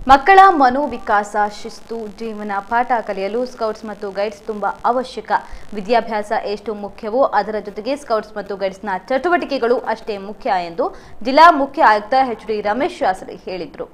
ಮಕ್ಕಳ ಮನೋವಿಕಾಸ ಶಿಸ್ತು ಜೀವನ ಪಾಠ ಕಲಿಯಲು ಸ್ಕೌಟ್ಸ್ ಮತ್ತು ಗೈಡ್ಸ್ ತುಂಬಾ ಅವಶ್ಯಕ ವಿದ್ಯಾಭ್ಯಾಸ ಎಷ್ಟು ಮುಖ್ಯವೋ ಅದರ ಜೊತೆಗೆ ಸ್ಕೌಟ್ಸ್ ಮತ್ತು ಗೈಡ್ಸ್ನ ಚಟುವಟಿಕೆಗಳು ಅಷ್ಟೇ ಮುಖ್ಯ ಎಂದು ಜಿಲ್ಲಾ ಮುಖ್ಯ ಆಯುಕ್ತ ಎಚ್ ಡಿ ರಮೇಶ್ ಶಾಸ್ತ್ರಿ ಹೇಳಿದರು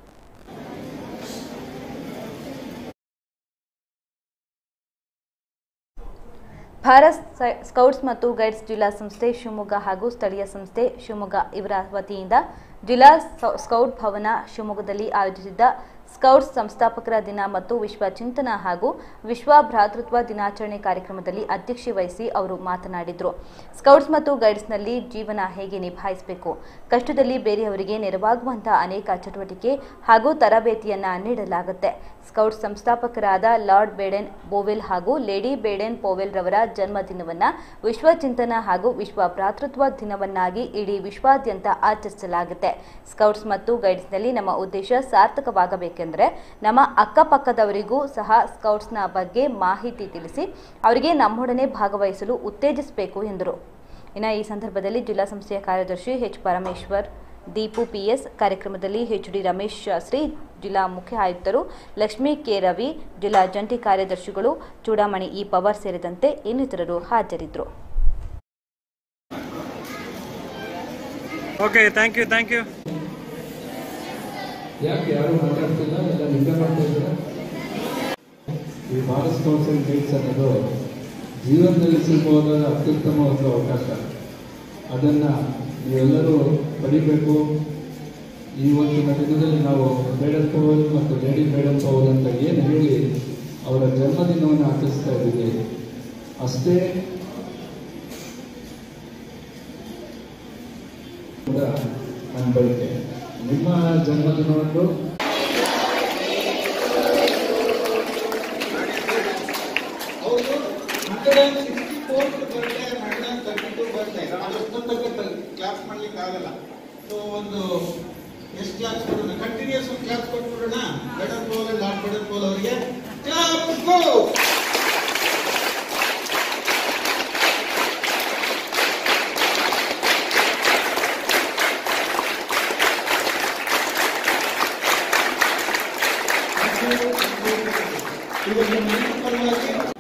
ಭಾರತ್ ಸೈ- ಸ್ಕೌಟ್ಸ್ ಮತ್ತು ಗೈಡ್ಸ್ ಜಿಲ್ಲಾ ಸಂಸ್ಥೆ ಶಿವಮೊಗ್ಗ ಹಾಗೂ ಸ್ಥಳೀಯ ಸಂಸ್ಥೆ ಶಿವಮೊಗ್ಗ ಇವರ ವತಿಯಿಂದ ಜಿಲ್ಲಾ ಸೌ- ಸ್ಕೌಟ್ ಭವನ ಶಿವಮೊಗ್ಗದಲ್ಲಿ ಆಯೋಜಿಸಿದ್ದ ಸ್ಕೌಟ್ಸ್ ಸಂಸ್ಥಾಪಕರ ದಿನ ಮತ್ತು ವಿಶ್ವ ಚಿಂತನ ಹಾಗೂ ವಿಶ್ವ ಭ್ರಾತೃತ್ವ ದಿನಾಚರಣೆ ಕಾರ್ಯಕ್ರಮದಲ್ಲಿ ಅಧ್ಯಕ್ಷತೆ ವಹಿಸಿ ಅವರು ಮಾತನಾಡಿದರು ಸ್ಕೌಟ್ಸ್ ಮತ್ತು ಗೈಡ್ಸ್ನಲ್ಲಿ ಜೀವನ ಹೇಗೆ ನಿಭಾಯಿಸಬೇಕು ಕಷ್ಟದಲ್ಲಿ ಬೇರೆಯವರಿಗೆ ನೆರವಾಗುವಂತಹ ಅನೇಕ ಚಟುವಟಿಕೆ ಹಾಗೂ ತರಬೇತಿಯನ್ನ ನೀಡಲಾಗುತ್ತೆ ಸ್ಕೌಟ್ಸ್ ಸಂಸ್ಥಾಪಕರಾದ ಲಾರ್ಡ್ ಬೇಡೆನ್ ಬೋವೆಲ್ ಹಾಗೂ ಲೇಡಿ ಬೇಡೆನ್ ಪೋವೆಲ್ ರವರ ಜನ್ಮದಿನವನ್ನ ವಿಶ್ವ ಚಿಂತನ ಹಾಗೂ ವಿಶ್ವ ಭ್ರಾತೃತ್ವ ದಿನವನ್ನಾಗಿ ಇಡೀ ವಿಶ್ವಾದ್ಯಂತ ಆಚರಿಸಲಾಗುತ್ತೆ ಸ್ಕೌಟ್ಸ್ ಮತ್ತು ಗೈಡ್ಸ್ನಲ್ಲಿ ನಮ್ಮ ಉದ್ದೇಶ ಸಾರ್ಥಕವಾಗಬೇಕೆಂದರೆ ನಮ್ಮ ಅಕ್ಕಪಕ್ಕದವರಿಗೂ ಸಹ ಸ್ಕೌಟ್ಸ್ನ ಬಗ್ಗೆ ಮಾಹಿತಿ ತಿಳಿಸಿ ಅವರಿಗೆ ನಮ್ಮೊಡನೆ ಭಾಗವಹಿಸಲು ಉತ್ತೇಜಿಸಬೇಕು ಎಂದರು ಇನ್ನು ಈ ಸಂದರ್ಭದಲ್ಲಿ ಜಿಲ್ಲಾ ಸಂಸ್ಥೆಯ ಕಾರ್ಯದರ್ಶಿ ಎಚ್ ಪರಮೇಶ್ವರ್ ದೀಪು ಪಿಎಸ್ ಕಾರ್ಯಕ್ರಮದಲ್ಲಿ ಎಚ್ ಡಿ ರಮೇಶ್ ಶಾಸ್ತ್ರಿ ಜಿಲ್ಲಾ ಮುಖ್ಯ ಆಯುಕ್ತರು ಲಕ್ಷ್ಮೀ ಕೆ ರವಿ ಜಿಲ್ಲಾ ಜಂಟಿ ಕಾರ್ಯದರ್ಶಿಗಳು ಚೂಡಾಮಣಿ ಇ ಪವರ್ ಸೇರಿದಂತೆ ಇನ್ನಿತರರು ಹಾಜರಿದ್ದರು okay thank you thank you ಯಾಕೆ ಯಾರು ಮಾತಾಡ್ತಿಲ್ಲ ಎಲ್ಲ ನಿದ್ದೆ ಮಾಡ್ತಾ ಇದ್ದೀರಾ ಈ ಭಾರತ್ ಸ್ಕೌಟ್ಸ್ ಅಂಡ್ ಗೈಡ್ಸ್ ಅನ್ನೋದು ಜೀವನದಲ್ಲಿ ಸಿಗಬಹುದಾದ ಅತ್ಯುತ್ತಮ ಒಂದು ಅವಕಾಶ ಅದನ್ನು ನೀವೆಲ್ಲರೂ ಪಡಿಬೇಕು ಇವತ್ತಿನ ದಿನದಲ್ಲಿ ನಾವು ಮೇಡಲ್ ಪವಲ್ ಮತ್ತು ಲೇಡಿ ಮೇಡಲ್ ಪವಲ್ ಅಂತ ಏನು ಹೇಳಿ ಅವರ ಜನ್ಮದಿನವನ್ನು ಆಚರಿಸ್ತಾ ಇದ್ದೀವಿ ಅಷ್ಟೇ ಕೂಡ ನನ್ನ ಬಯಕೆ ನಿಮ್ಮ ಜನ್ಮದಿನವನ್ನು ಹೌದು hundred sixty fourth birthday hundred thirty two birthday ಅಷ್ಟೊಂದಕ್ಕೆ ಕ್ಲಾಸ್ ಮಾಡ್ಲಿಕ್ಕೆ ಆಗಲ್ಲ ಸೊ ಒಂದು ಎಷ್ಟು ಕ್ಲಾಸ್ ಕೊಡೋಣ ಕಂಟಿನ್ಯೂಸ್ ಒಂದು ಕ್ಲಾಸ್ ಕೊಟ್ಬಿಡೋಣ Baden Powell Lord Baden Powell ಅವರಿಗೆ ಕ್ಲಾಸ್ ಗೋ ಇವತ್ತು ನನ್ನ ಪರವಾಗಿ